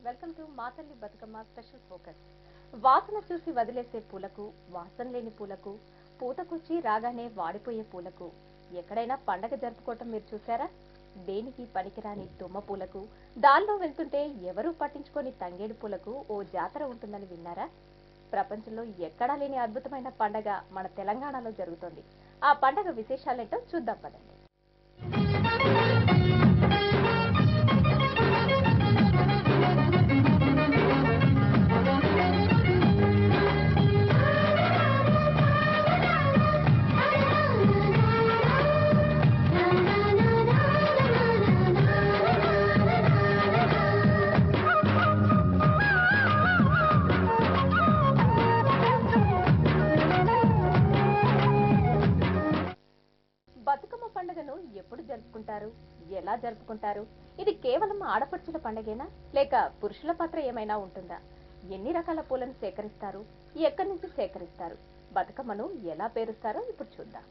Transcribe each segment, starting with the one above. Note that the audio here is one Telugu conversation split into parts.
వెల్కమ్ టు మాతల్లి బతుకమ్మ స్పెషల్ ఫోకస్ వాసన చూసి వదిలేసే పూలకు వాసన లేని పూలకు పూతకొచ్చి రాగానే వాడిపోయే పూలకు ఎక్కడైనా పండగ జరుపుకోవటం మీరు చూసారా దేనికి పనికిరాని తుమ్మ పూలకు దానిలో వెళ్తుంటే ఎవరూ పట్టించుకొని తంగేడు పూలకు ఓ జాతర ఉంటుందని విన్నారా ప్రపంచంలో ఎక్కడా లేని అద్భుతమైన పండగ మన తెలంగాణలో జరుగుతోంది ఆ పండగ విశేషాలేంటో చూద్దాం పదండి బతుకమ్మ పండుగను ఎప్పుడు జరుపుకుంటారు ఎలా జరుపుకుంటారు ఇది కేవలం ఆడపడుచుల పండగేనా లేక పురుషుల పాత్ర ఏమైనా ఉంటుందా ఎన్ని రకాల పూలను సేకరిస్తారు ఎక్కడి నుంచి సేకరిస్తారు బతుకమ్మను ఎలా పేరుస్తారో ఇప్పుడు చూద్దాం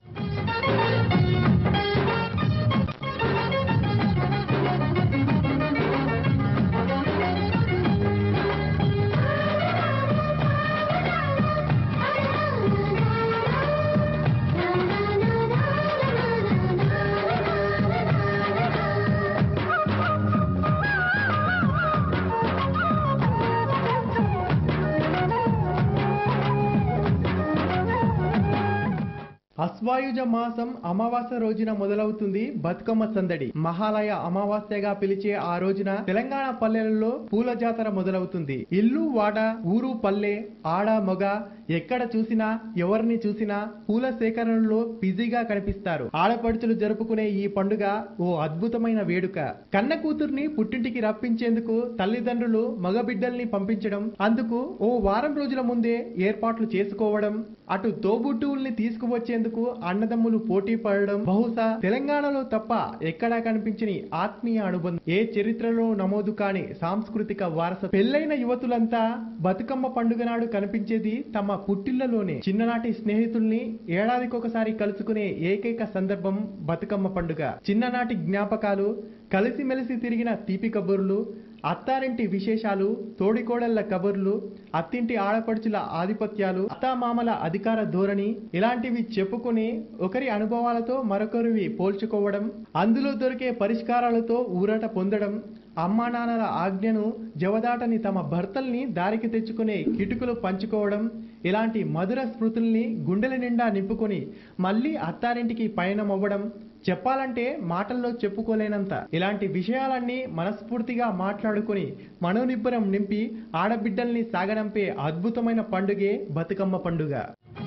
అశ్వాయుజ మాసం అమావాస్య రోజున మొదలవుతుంది బతుకమ్మ సందడి మహాలయ అమావాస్యగా పిలిచే ఆ రోజున తెలంగాణ పల్లెలలో పూల జాతర మొదలవుతుంది ఇల్లు వాడ ఊరు పల్లె ఆడ మగ ఎక్కడ చూసినా ఎవరిని చూసినా పూల సేకరణలో బిజీగా కనిపిస్తారు ఆడపడుచులు జరుపుకునే ఈ పండుగ ఓ అద్భుతమైన వేడుక కన్న కూతుర్ని పుట్టింటికి రప్పించేందుకు తల్లిదండ్రులు మగబిడ్డల్ని పంపించడం అందుకు ఓ వారం రోజుల ముందే ఏర్పాట్లు చేసుకోవడం అటు తోబుట్టువుల్ని తీసుకువచ్చేందుకు అన్నదమ్ములు పోటీ పడడం బహుశా తెలంగాణలో తప్ప ఎక్కడా కనిపించని ఆత్మీయ అనుబంధం ఏ చరిత్రలో నమోదు కాని సాంస్కృతిక వారసత్వం పెళ్లైన యువతులంతా బతుకమ్మ పండుగ నాడు కనిపించేది తమ పుట్టిళ్లలోనే చిన్ననాటి స్నేహితుల్ని ఏడాదికొకసారి కలుసుకునే ఏకైక సందర్భం బతుకమ్మ పండుగ చిన్ననాటి జ్ఞాపకాలు కలిసిమెలిసి తిరిగిన తీపి కబుర్లు అత్తారింటి విశేషాలు తోడికోడళ్ల కబుర్లు అత్తింటి ఆడపడుచుల ఆధిపత్యాలు అత్తామామల అధికార ధోరణి ఇలాంటివి చెప్పుకొని ఒకరి అనుభవాలతో మరొకరివి పోల్చుకోవడం అందులో దొరికే పరిష్కారాలతో ఊరట పొందడం అమ్మా నాన్నల ఆజ్ఞను జవదాటని తమ భర్తల్ని దారికి తెచ్చుకునే కిటుకులు పంచుకోవడం ఇలాంటి మధుర స్మృతుల్ని గుండెల నిండా నింపుకొని మళ్ళీ అత్తారింటికి పయనం అవ్వడం చెప్పాలంటే మాటల్లో చెప్పుకోలేనంత ఇలాంటి విషయాలన్నీ మనస్ఫూర్తిగా మాట్లాడుకొని మనోనిబ్బరం నింపి ఆడబిడ్డల్ని సాగనంపే అద్భుతమైన పండుగే బతుకమ్మ పండుగ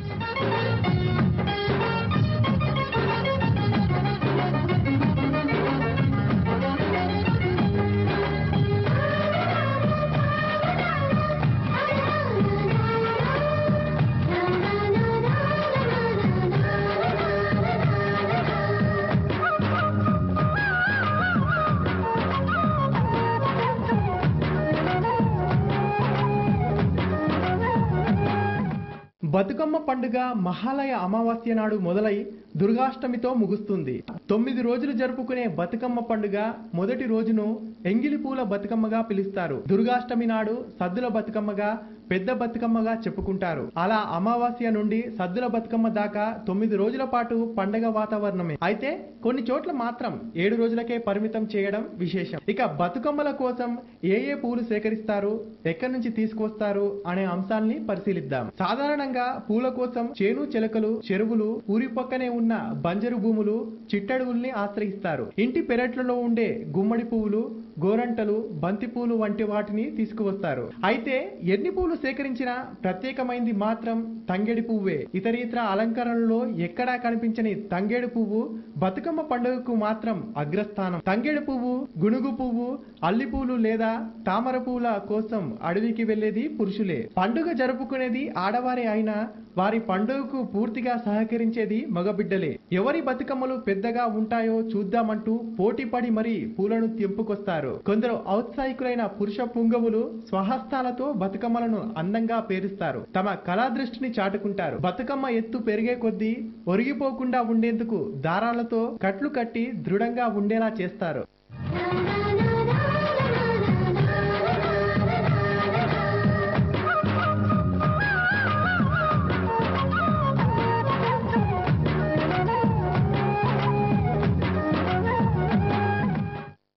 బతుకమ్మ పండుగ మహాలయ అమావాస్య నాడు మొదలై దుర్గాష్టమితో ముగుస్తుంది తొమ్మిది రోజులు జరుపుకునే బతుకమ్మ పండుగ మొదటి రోజును ఎంగిలి పూల బతుకమ్మగా పిలుస్తారు దుర్గాష్టమి నాడు సద్దుల బతుకమ్మగా పెద్ద బతుకమ్మగా చెప్పుకుంటారు అలా అమావాస్య నుండి సద్దుల బతుకమ్మ దాకా తొమ్మిది రోజుల పాటు పండగ వాతావరణమే అయితే కొన్ని చోట్ల మాత్రం ఏడు రోజులకే పరిమితం చేయడం విశేషం ఇక బతుకమ్మల కోసం ఏ ఏ పూలు సేకరిస్తారు ఎక్కడి నుంచి తీసుకొస్తారు అనే అంశాల్ని పరిశీలిద్దాం సాధారణంగా పూల కోసం చేను చెలకలు చెరువులు ఊరి పక్కనే ఉన్న బంజరు భూములు చిట్టడుగుల్ని ఆశ్రయిస్తారు ఇంటి పెరట్లలో ఉండే గుమ్మడి పువ్వులు గోరంటలు బంతి పూలు వంటి వాటిని తీసుకువస్తారు అయితే ఎన్ని పూలు సేకరించినా ప్రత్యేకమైంది మాత్రం తంగేడి పువ్వే ఇతరితర అలంకరణలో ఎక్కడా కనిపించని తంగేడు పువ్వు బతుకమ్మ పండుగకు మాత్రం అగ్రస్థానం తంగేడు పువ్వు గునుగు పువ్వు అల్లి పూలు లేదా తామర పూల కోసం అడవికి వెళ్లేది పురుషులే పండుగ జరుపుకునేది ఆడవారే అయినా వారి పండుగకు పూర్తిగా సహకరించేది మగబిడ్డలే ఎవరి బతుకమ్మలు పెద్దగా ఉంటాయో చూద్దామంటూ పోటీపడి మరీ పూలను తెంపుకొస్తారు కొందరు ఔత్సాహికులైన పురుష పుంగవులు స్వహస్తాలతో బతుకమ్మలను అందంగా పేరుస్తారు తమ కళా దృష్టిని చాటుకుంటారు బతుకమ్మ ఎత్తు పెరిగే కొద్దీ ఒరిగిపోకుండా ఉండేందుకు దారాలతో కట్లు కట్టి దృఢంగా ఉండేలా చేస్తారు నా నా నా నా నా నా నా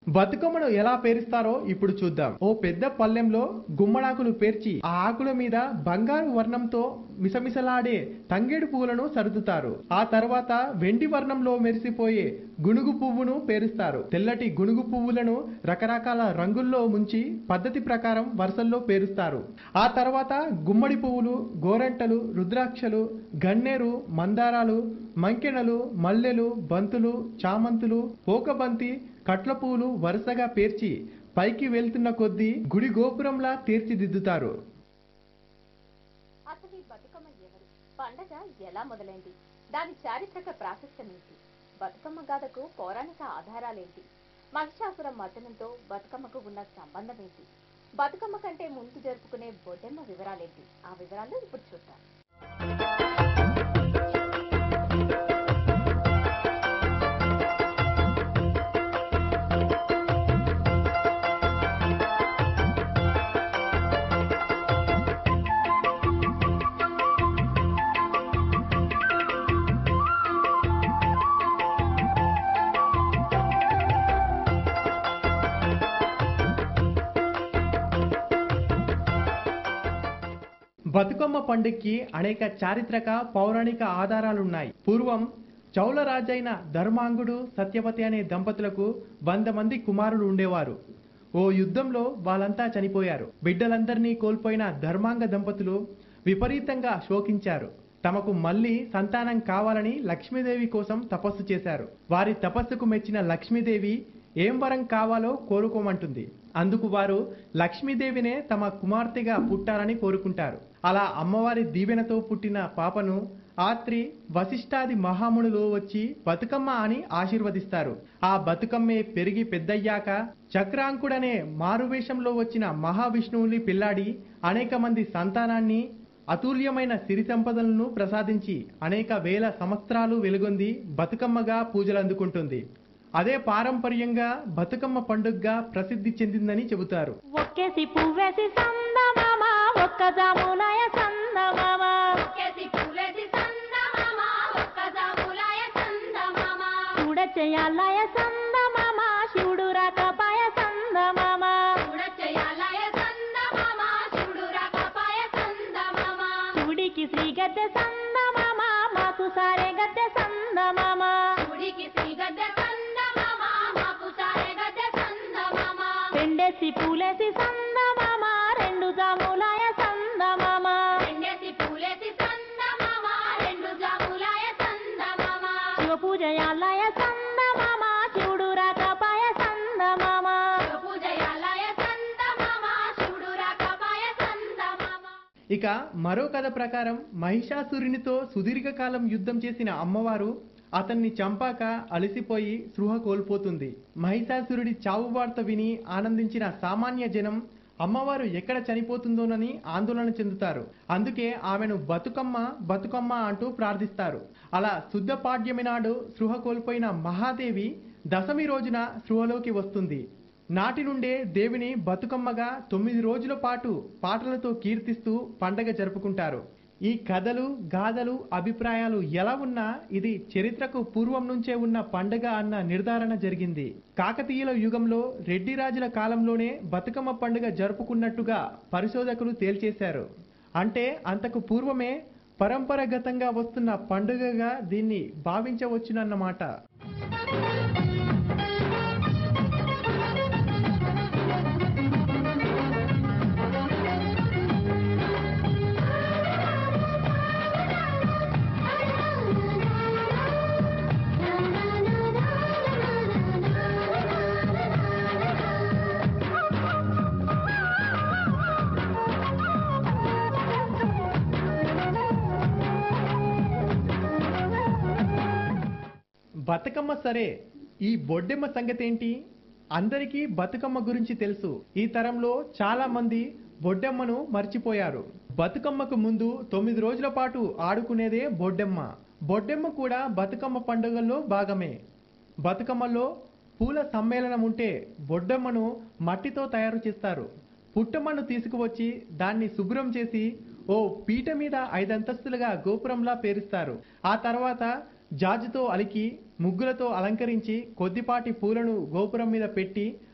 బతుకమ్మను ఎలా పేరుస్తారో ఇప్పుడు చూద్దాం ఓ పెద్ద పల్లెంలో గుమ్మడాకులు పేర్చి ఆ ఆకుల మీద బంగారు వర్ణంతో మిసమిసలాడే తంగేడు పువ్వులను సర్దుతారు ఆ తర్వాత వెండి వర్ణంలో మెరిసిపోయే గునుగు పువ్వును పేరుస్తారు తెల్లటి గునుగు పువ్వులను రకరకాల రంగుల్లో ముంచి పద్ధతి ప్రకారం వరుసల్లో పేరుస్తారు ఆ తర్వాత గుమ్మడి పువ్వులు గోరంటలు రుద్రాక్షలు గన్నేరు మందారాలు మంకెనలు మల్లెలు బంతులు చామంతులు పోకబంతి కట్ల పువ్వులు వరుసగా పేర్చి పైకి వెళ్తున్న కొద్దీ గుడి గోపురంలా తీర్చిదిద్దుతారు అసలు ఈ బతుకమ్మ ఎవరు పండగ ఎలా మొదలైంది దాని చారిత్రక ప్రాశస్త్యం ఏంటి బతుకమ్మ గాథకు పౌరాణిక ఆధారాలేంటి మహిషాసుర మర్దనంతో బతుకమ్మకు ఉన్న సంబంధం ఏంటి బతుకమ్మ కంటే ముందు జరుపుకునే బొడ్డెమ్మ వివరాలేంటి ఆ వివరాలు ఇప్పుడు చూద్దాం బతుకమ్మ పండుగకి అనేక చారిత్రక పౌరాణిక ఆధారాలున్నాయి పూర్వం చౌల రాజైన ధర్మాంగుడు సత్యవతి అనే దంపతులకు వంద మంది కుమారులు ఉండేవారు ఓ యుద్ధంలో వాళ్ళంతా చనిపోయారు బిడ్డలందరినీ కోల్పోయిన ధర్మాంగ దంపతులు విపరీతంగా శోకించారు తమకు మళ్ళీ సంతానం కావాలని లక్ష్మీదేవి కోసం తపస్సు చేశారు వారి తపస్సుకు మెచ్చిన లక్ష్మీదేవి ఏం వరం కావాలో కోరుకోమంటుంది అందుకు వారు లక్ష్మీదేవినే తమ కుమార్తెగా పుట్టాలని కోరుకుంటారు అలా అమ్మవారి దీవెనతో పుట్టిన పాపను ఆత్రి వశిష్ఠాది మహామునులు వచ్చి బతుకమ్మ అని ఆశీర్వదిస్తారు ఆ బతుకమ్మే పెరిగి పెద్దయ్యాక చక్రాంకుడనే మారువేషంలో వచ్చిన మహావిష్ణువుని పిల్లాడి అనేక మంది సంతానాన్ని అతుల్యమైన సిరి సంపదలను ప్రసాదించి అనేక వేల సంవత్సరాలు వెలుగొంది బతుకమ్మగా పూజలు అందుకుంటుంది అదే పారంపర్యంగా బతుకమ్మ పండుగగా ప్రసిద్ధి చెందిందని చెబుతారు ఒక్కేసి పువ్వేసి సందమామ ఒక్క జాములాయ సందమామ ఒక్కేసి పూలేసి సందమామ, ఒక్క జాములాయ సందమామ. చూడ చేయాలయ సందమామ శివుడు రాకపాయ సందమామ చూడ చేయాలయ సందమామ, శివుడు రాకపాయ సందమామ. శివుడికి శ్రీ గద్దె సందమామ మాకు సారే గద్దె సందమామ శివుడికి శ్రీ గద్దె సందమామ, మాకు సారె గద్దె సందమామ. రెండేసి పూలేసి సందమామ రెండు జాములాయ సందమామ రెండేసి పూలేసి సందమామ, రెండు జాములాయ సందమామ. శివ పూజయాలయ సందమామ శివుడు రాకపాయ సందమామ శివ పూజయాలయ సందమామ, శివుడు రాకపాయ సందమామ. ఇక మరో కథ ప్రకారం మహిషాసురునితో సుదీర్ఘకాలం యుద్ధం చేసిన అమ్మవారు అతన్ని చంపాక అలసిపోయి స్పృహ కోల్పోతుంది మహిషాసురుడి చావు వార్త విని ఆనందించిన సామాన్య జనం అమ్మవారు ఎక్కడ చనిపోతుందోనని ఆందోళన చెందుతారు అందుకే ఆమెను బతుకమ్మ బతుకమ్మ అంటూ ప్రార్థిస్తారు అలా శుద్ధ పాడ్యమి నాడు స్పృహ కోల్పోయిన మహాదేవి దశమి రోజున స్పృహలోకి వస్తుంది నాటి నుండే దేవిని బతుకమ్మగా తొమ్మిది రోజుల పాటు పాటలతో కీర్తిస్తూ పండగ జరుపుకుంటారు ఈ కథలు గాథలు అభిప్రాయాలు ఎలా ఉన్నా ఇది చరిత్రకు పూర్వం నుంచే ఉన్న పండగ అన్న నిర్ధారణ జరిగింది కాకతీయుల యుగంలో రెడ్డి రాజుల కాలంలోనే బతుకమ్మ పండుగ జరుపుకున్నట్టుగా పరిశోధకులు తేల్చేశారు అంటే అంతకు పూర్వమే పరంపరాగతంగా వస్తున్న పండుగగా దీన్ని భావించవచ్చునన్నమాట బతుకమ్మ సరే ఈ బొడ్డెమ్మ సంగతి ఏంటి అందరికీ బతుకమ్మ గురించి తెలుసు ఈ తరంలో చాలా మంది బొడ్డెమ్మను మర్చిపోయారు బతుకమ్మకు ముందు తొమ్మిది రోజుల పాటు ఆడుకునేదే బొడ్డెమ్మ బొడ్డెమ్మ కూడా బతుకమ్మ పండుగల్లో భాగమే బతుకమ్మలో పూల సమ్మేళనం ఉంటే బొడ్డమ్మను మట్టితో తయారు చేస్తారు పుట్టమ్మను తీసుకువచ్చి దాన్ని శుభ్రం చేసి ఓ పీట మీద ఐదంతస్తులుగా గోపురంలా పేరుస్తారు ఆ తర్వాత జాజుతో అలికి ముగ్గులతో అలంకరించి కొద్దిపాటి పూలను గోపురం మీద పెట్టి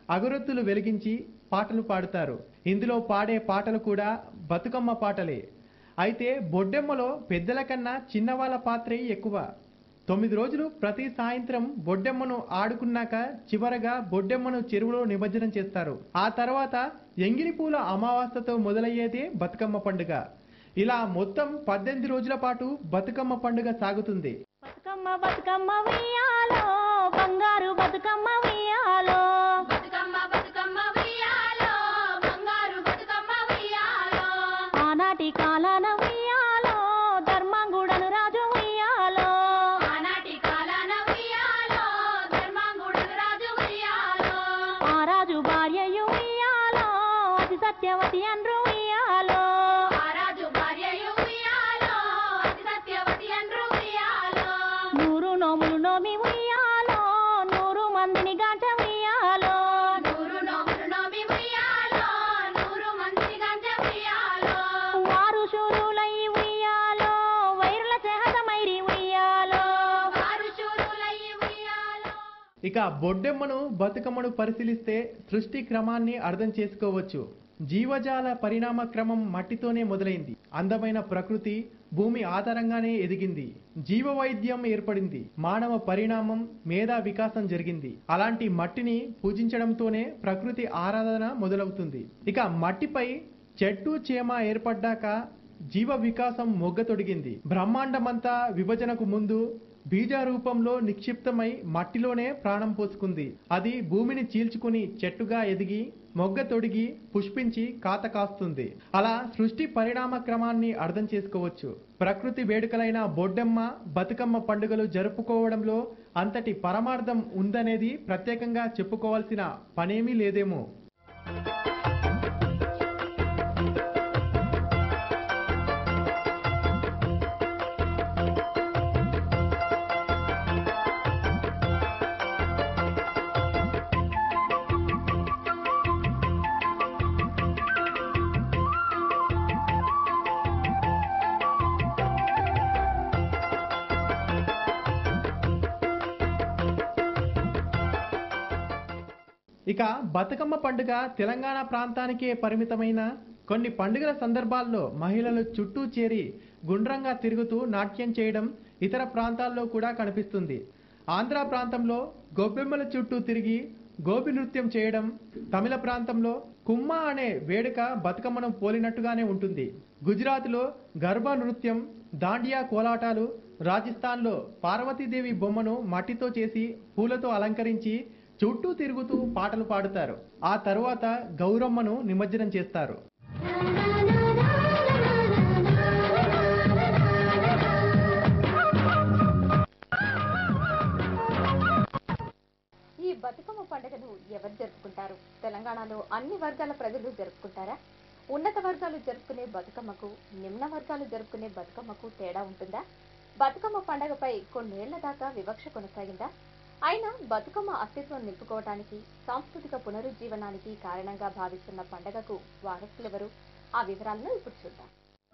అగరొత్తులు వెలిగించి పాటలు పాడుతారు ఇందులో పాడే పాటలు కూడా బతుకమ్మ పాటలే అయితే బొడ్డెమ్మలో పెద్దల కన్నా చిన్నవాళ్ళ పాత్రే ఎక్కువ తొమ్మిది రోజులు ప్రతి సాయంత్రం బొడ్డెమ్మను ఆడుకున్నాక చివరగా బొడ్డెమ్మను చెరువులో నిమజ్జనం చేస్తారు ఆ తర్వాత ఎంగిలి పూల అమావాస్యతో మొదలయ్యేదే బతుకమ్మ పండుగ ఇలా మొత్తం పద్దెనిమిది రోజుల పాటు బతుకమ్మ పండుగ సాగుతుంది బతుకమ్మ బతుకమ్మ ఉయ్యాలో బంగారు బతుకమ్మ ఉయ్యాలో బతుకమ్మ బతుకమ్మ ఉయ్యాలో బంగారు బతుకమ్మ ఉయ్యాలో ఆనాటి కాలాన ఉయ్యాలో ధర్మాంగుడను రాజు ఉయ్యాలో ఆనాటి కాలాన ఉయ్యాలో ధర్మాంగుడు రాజు ఉయ్యాలో ఆ రాజు భార్యయు ఉయ్యాలో అతి సత్యవతి అండ్రు ఉయ్యాలో ఆ రాజు భార్యయు ఉయ్యాలో అతి సత్యవతి అండ్రు ఉయ్యాలో నూరు నోములు నోమి ఉయ్యాలో నూరు మందిని గాంచ ఉయ్యాలో నూరు నోములు నోమి ఉయ్యాలో నూరు మందిని గంజ ఉయ్యాలో వారు శూరులై ఉయ్యాలో వైరుల సహజమైరి ఉయ్యాలో వారు శూరులై ఉయ్యాలో ఇక బొడ్డెమ్మను బతుకమ్మను పరిశీలిస్తే సృష్టి క్రమాన్ని అర్థం చేసుకోవచ్చు జీవజాల పరిణామ క్రమం మట్టితోనే మొదలైంది అందమైన ప్రకృతి భూమి ఆధారంగానే ఎదిగింది జీవ వైద్యం ఏర్పడింది మానవ పరిణామం మేధా వికాసం జరిగింది అలాంటి మట్టిని పూజించడంతోనే ప్రకృతి ఆరాధన మొదలవుతుంది ఇక మట్టిపై చెట్టు చేమ ఏర్పడ్డాక జీవ వికాసం మొగ్గతొడిగింది బ్రహ్మాండమంతా విభజనకు ముందు బీజ రూపంలో నిక్షిప్తమై మట్టిలోనే ప్రాణం పోసుకుంది అది భూమిని చీల్చుకుని చెట్టుగా ఎదిగి మొగ్గ తొడిగి పుష్పించి కాత కాస్తుంది అలా సృష్టి పరిణామ క్రమాన్ని అర్థం చేసుకోవచ్చు ప్రకృతి వేడుకలైన బొడ్డెమ్మ బతుకమ్మ పండుగలు జరుపుకోవడంలో అంతటి పరమార్థం ఉందనేది ప్రత్యేకంగా చెప్పుకోవాల్సిన పనేమీ లేదేమో ఇక బతుకమ్మ పండుగ తెలంగాణ ప్రాంతానికే పరిమితమైన కొన్ని పండుగల సందర్భాల్లో మహిళలు చుట్టూ చేరి గుండ్రంగా తిరుగుతూ నాట్యం చేయడం ఇతర ప్రాంతాల్లో కూడా కనిపిస్తుంది ఆంధ్ర ప్రాంతంలో గొబ్బెమ్మల చుట్టూ తిరిగి గోపి నృత్యం చేయడం తమిళ ప్రాంతంలో కుమ్మ అనే వేడుక బతుకమ్మను పోలినట్టుగానే ఉంటుంది గుజరాత్లో గర్భా నృత్యం దాండియా కోలాటాలు రాజస్థాన్లో పార్వతీదేవి బొమ్మను మట్టితో చేసి పూలతో అలంకరించి చుట్టూ తిరుగుతూ పాటలు పాడుతారు ఆ తరువాత గౌరమ్మను నిమజ్జనం చేస్తారు ఈ బతుకమ్మ పండుగను ఎవరు జరుపుకుంటారు తెలంగాణలో అన్ని వర్గాల ప్రజలు జరుపుకుంటారా ఉన్నత వర్గాలు జరుపుకునే బతుకమ్మకు నిమ్న వర్గాలు జరుపుకునే బతుకమ్మకు తేడా ఉంటుందా బతుకమ్మ పండగపై కొన్నేళ్ల దాకా వివక్ష కొనసాగిందా అయినా బతుకమ్మ అస్తిత్వం నిలుపుకోవడానికి సాంస్కృతిక పునరుజ్జీవనానికి కారణంగా భావిస్తున్న పండగకు వారసులెవరు ఆ వివరాలను ఇప్పుడు చూద్దాం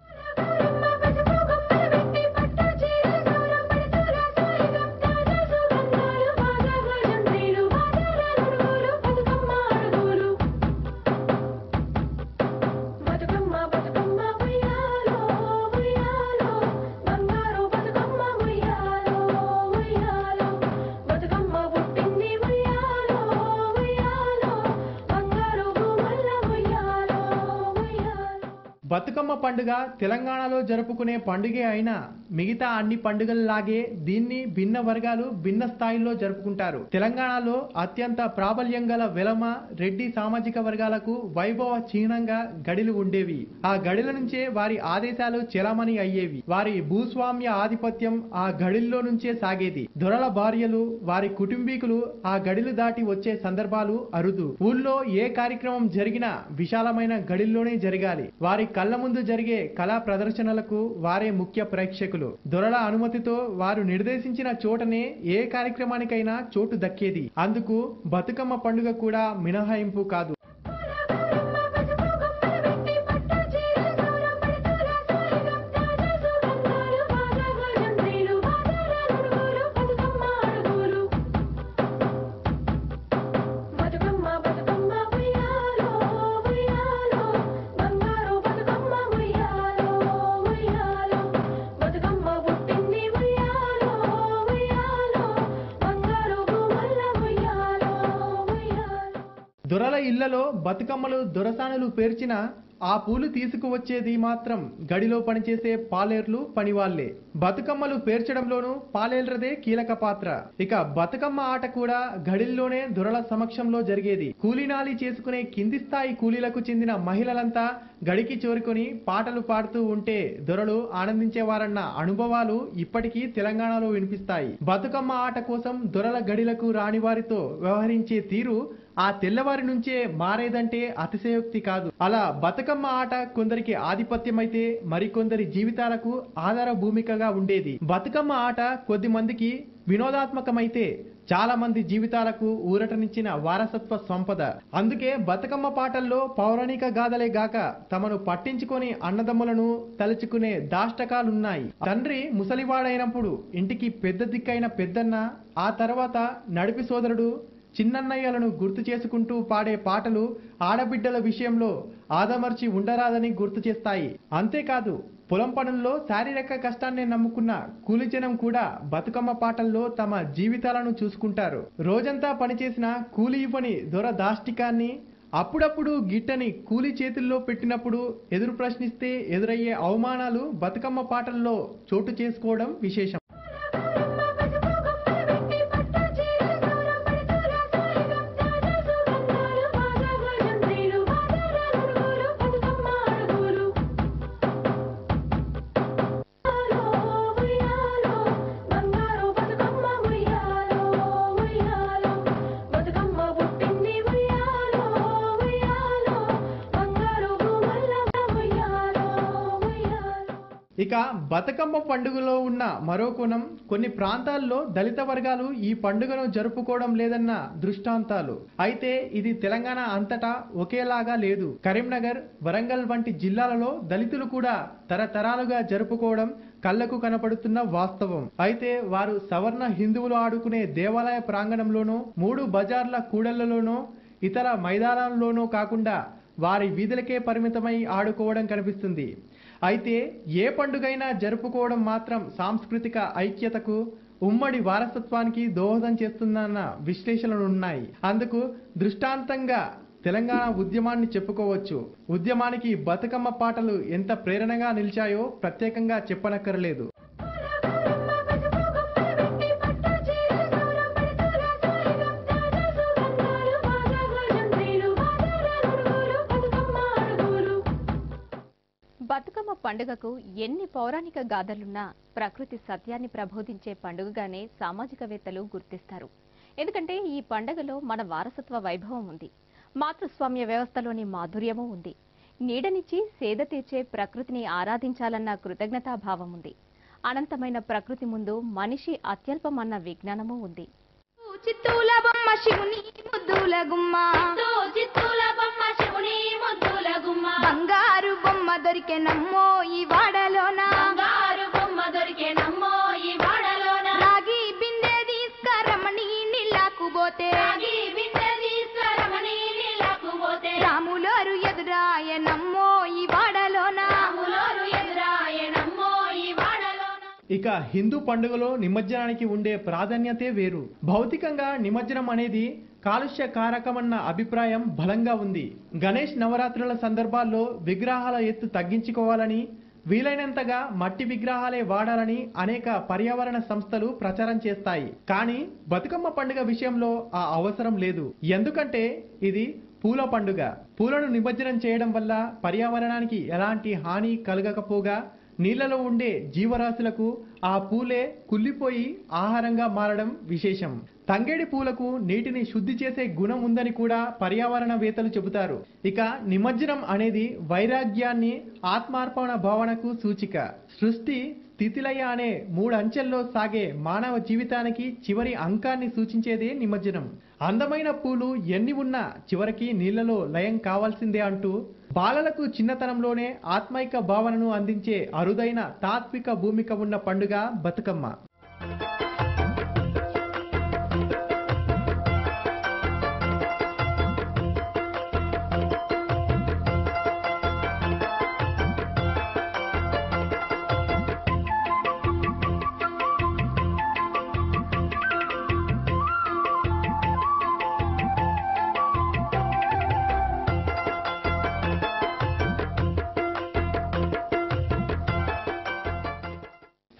బతుకమ్మ బతుకమ్మ ఉయ్యాలో ఉయ్యాలో బంగారు బతుకమ్మ ఉయ్యాలో ఉయ్యాలో బతుకమ్మ పుట్టింది ఉయ్యాలో ఉయ్యాలో బంగారు భూమల్ల ఉయ్యాలో ఉయ్యాలో బతుకమ్మ పండుగ తెలంగాణలో జరుపుకునే పండుగే అయినా మిగతా అన్ని పండుగల్లాగే దీన్ని భిన్న వర్గాలు భిన్న స్థాయిల్లో జరుపుకుంటారు తెలంగాణలో అత్యంత ప్రాబల్యం గల వెలమ రెడ్డి సామాజిక వర్గాలకు వైభవ చిహ్నంగా గడిలు ఉండేవి ఆ గడిల నుంచే వారి ఆదేశాలు చెలామణి అయ్యేవి వారి భూస్వామ్య ఆధిపత్యం ఆ గడిల్లో నుంచే సాగేది దొరల భార్యలు వారి కుటుంబీకులు ఆ గడిలు దాటి వచ్చే సందర్భాలు అరుదు ఊళ్ళో ఏ కార్యక్రమం జరిగినా విశాలమైన గడిల్లోనే జరగాలి వారి కళ్ళ ముందు జరిగే కళా ప్రదర్శనలకు వారే ముఖ్య ప్రేక్షకులు దొరల అనుమతితో వారు నిర్దేశించిన చోటనే ఏ కార్యక్రమానికైనా చోటు దక్కేది అందుకు బతుకమ్మ పండుగ కూడా మినహాయింపు కాదు బతుకమ్మ బతుకమ్మ దొరల ఇళ్లలో బతుకమ్మలు దొరసానులు పేర్చిన ఆ పూలు తీసుకువచ్చేది మాత్రం గడిలో పనిచేసే పాలేర్లు పనివాళ్లే బతుకమ్మలు పేర్చడంలోనూ పాలేర్లదే కీలక పాత్ర ఇక బతుకమ్మ ఆట కూడా గడిల్లోనే దొరల సమక్షంలో జరిగేది కూలీనాలి చేసుకునే కింది స్థాయి కూలీలకు చెందిన మహిళలంతా గడికి చేరుకొని పాటలు పాడుతూ ఉంటే దొరలు ఆనందించేవారన్న అనుభవాలు ఇప్పటికీ తెలంగాణలో వినిపిస్తాయి బతుకమ్మ ఆట కోసం దొరల గడిలకు రాని వారితో వ్యవహరించే తీరు ఆ తెల్లవారి నుంచే మారేదంటే అతిశయోక్తి కాదు అలా బతుకమ్మ ఆట కొందరికి ఆధిపత్యమైతే మరికొందరి జీవితాలకు ఆధార భూమికగా ఉండేది బతుకమ్మ ఆట కొద్ది మందికి వినోదాత్మకమైతే చాలా మంది జీవితాలకు ఊరటనిచ్చిన వారసత్వ సంపద అందుకే బతుకమ్మ పాటల్లో పౌరాణిక గాథలే గాక తమను పట్టించుకొని అన్నదమ్ములను తలుచుకునే దాష్టకాలున్నాయి తండ్రి ముసలివాడైనప్పుడు ఇంటికి పెద్ద దిక్కైన పెద్దన్న ఆ తర్వాత నడిపి సోదరుడు చిన్నన్నయ్యలను గుర్తు చేసుకుంటూ పాడే పాటలు ఆడబిడ్డల విషయంలో ఆదమర్చి ఉండరాదని గుర్తు చేస్తాయి అంతేకాదు పొలం పనుల్లో శారీరక కష్టాన్ని నమ్ముకున్న కూలిజనం కూడా బతుకమ్మ పాటల్లో తమ జీవితాలను చూసుకుంటారు రోజంతా పనిచేసిన కూలి ఇవ్వని దొర దాష్టికాన్ని అప్పుడప్పుడు గిట్టని కూలి చేతుల్లో పెట్టినప్పుడు ఎదురు ప్రశ్నిస్తే ఎదురయ్యే అవమానాలు బతుకమ్మ పాటల్లో చోటు చేసుకోవడం విశేషం బతుకమ్మ పుట్టింది ఉయ్యాలో ఉయ్యాలో బంగారు భూమల్ల ఉయ్యాలో ఉయ్యాలో ఇక బతుకమ్మ పండుగలో ఉన్న మరో కోణం కొన్ని ప్రాంతాల్లో దళిత వర్గాలు ఈ పండుగను జరుపుకోవడం లేదన్న దృష్టాంతాలు అయితే ఇది తెలంగాణ అంతటా ఒకేలాగా లేదు కరీంనగర్ వరంగల్ వంటి జిల్లాలలో దళితులు కూడా తరతరాలుగా జరుపుకోవడం కళ్ళకు కనపడుతున్న వాస్తవం అయితే వారు సవర్ణ హిందువులు ఆడుకునే దేవాలయ ప్రాంగణంలోనో మూడు బజార్ల కూడళ్లలోనో ఇతర మైదానాల్లోనో కాకుండా వారి వీధులకే పరిమితమై ఆడుకోవడం కనిపిస్తుంది అయితే ఏ పండుగైనా జరుపుకోవడం మాత్రం సాంస్కృతిక ఐక్యతకు ఉమ్మడి వారసత్వానికి దోహదం చేస్తుందన్న విశ్లేషణలు ఉన్నాయి అందుకు దృష్టాంతంగా తెలంగాణ ఉద్యమాన్ని చెప్పుకోవచ్చు ఉద్యమానికి బతుకమ్మ పాటలు ఎంత ప్రేరణగా నిలిచాయో ప్రత్యేకంగా చెప్పనక్కర్లేదు బతుకమ్మ పండుగకు ఎన్ని పౌరాణిక గాథలున్నా ప్రకృతి సత్యాన్ని ప్రబోధించే పండుగగానే సామాజికవేత్తలు గుర్తిస్తారు ఎందుకంటే ఈ పండుగలో మన వారసత్వ వైభవం ఉంది మాతృస్వామ్య వ్యవస్థలోని మాధుర్యము ఉంది నీడనిచ్చి సేద తీర్చే ప్రకృతిని ఆరాధించాలన్న కృతజ్ఞతాభావం ఉంది అనంతమైన ప్రకృతి ముందు మనిషి అత్యల్పమన్న విజ్ఞానము ఉంది చిత్తూల బొమ్మ శివుని ముద్దుల గుమ్మ తో చిత్తూల బొమ్మ శివుని ముద్దుల గుమ్మ బంగారు బొమ్మ దొరికెనమ్మో ఈ వాడలోన బంగారు బొమ్మ దొరికేనమ్మో ఈ వాడలోన రాగి బిందె తీసుకరమణి నీళ్ళకు పోతే రాగి బిడ్డ తీసుకురమని నీళ్ళకు పోతే రాములోరు ఎదురాయనమ్మో ఈ వాడలోన రాములోరు ఎదురాయనమ్మో ఈ వాడలోన ఇక హిందూ పండుగలో నిమజ్జనానికి ఉండే ప్రాధాన్యతే వేరు భౌతికంగా నిమజ్జనం అనేది కాలుష్య కారకమన్న అభిప్రాయం బలంగా ఉంది గణేష్ నవరాత్రుల సందర్భాల్లో విగ్రహాల ఎత్తు తగ్గించుకోవాలని వీలైనంతగా మట్టి విగ్రహాలే వాడాలని అనేక పర్యావరణ సంస్థలు ప్రచారం చేస్తాయి కానీ బతుకమ్మ పండుగ విషయంలో ఆ అవసరం లేదు ఎందుకంటే ఇది పూల పండుగ పూలను నిమజ్జనం చేయడం వల్ల పర్యావరణానికి ఎలాంటి హాని కలగకపోగా నీళ్లలో ఉండే జీవరాశులకు ఆ పూలే కుళ్ళిపోయి ఆహారంగా మారడం విశేషం తంగేడి పూలకు నీటిని శుద్ధి చేసే గుణం ఉందని కూడా పర్యావరణవేత్తలు చెబుతారు ఇక నిమజ్జనం అనేది వైరాగ్యాన్ని ఆత్మార్పణ భావనకు సూచిక సృష్టి స్థితిలయ అనే మూడు అంచెల్లో సాగే మానవ జీవితానికి చివరి అంకాన్ని సూచించేదే నిమజ్జనం అందమైన పూలు ఎన్ని ఉన్నా చివరికి నీళ్లలో లయం కావాల్సిందే అంటూ బాలలకు చిన్నతనంలోనే ఆత్మైక భావనను అందించే అరుదైన తాత్విక భూమిక ఉన్న పండుగ బతుకమ్మ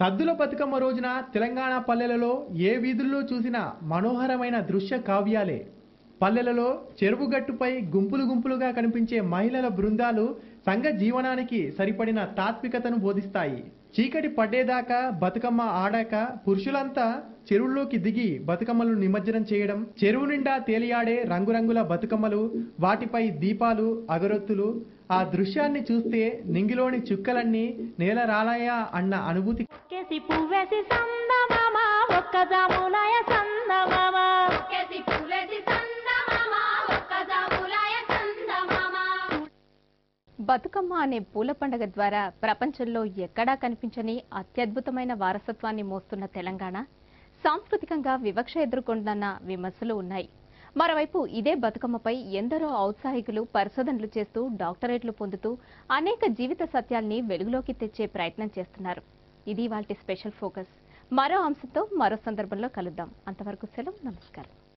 సద్దుల బతుకమ్మ రోజున తెలంగాణ పల్లెలలో ఏ వీధుల్లో చూసినా మనోహరమైన దృశ్య కావ్యాలే పల్లెలలో చెరువు గట్టుపై గుంపులు గుంపులుగా కనిపించే మహిళల బృందాలు సంఘ జీవనానికి సరిపడిన తాత్వికతను బోధిస్తాయి చీకటి పడ్డేదాకా బతుకమ్మ ఆడాక పురుషులంతా చెరువుల్లోకి దిగి బతుకమ్మలు నిమజ్జనం చేయడం చెరువు నిండా తేలియాడే రంగురంగుల బతుకమ్మలు వాటిపై దీపాలు అగరొత్తులు ఆ దృశ్యాన్ని చూస్తే నింగిలోని చుక్కలన్నీ నేల రాలయా అన్న అనుభూతి కేసి పువ్వేసి సందమామ ఒక్క జాములాయ సందమామ కేసి పూలేసి సందమామ ఒక్క జాములాయ సందమామ బతుకమ్మ అనే పూల పండుగ ద్వారా ప్రపంచంలో ఎక్కడా కనిపించని అత్యద్భుతమైన వారసత్వాన్ని మోస్తున్న తెలంగాణ సాంస్కృతికంగా వివక్ష ఎదుర్కొంటున్న విమర్శలు ఉన్నాయి మరోవైపు ఇదే బతుకమ్మపై ఎందరో ఔత్సాహికులు పరిశోధనలు చేస్తూ డాక్టరేట్లు పొందుతూ అనేక జీవిత సత్యాల్ని వెలుగులోకి తెచ్చే ప్రయత్నం చేస్తున్నారు ఇది వాటి స్పెషల్ ఫోకస్ మరో అంశంతో మరో సందర్భంలో కలుద్దాం అంతవరకు సెలవు నమస్కారం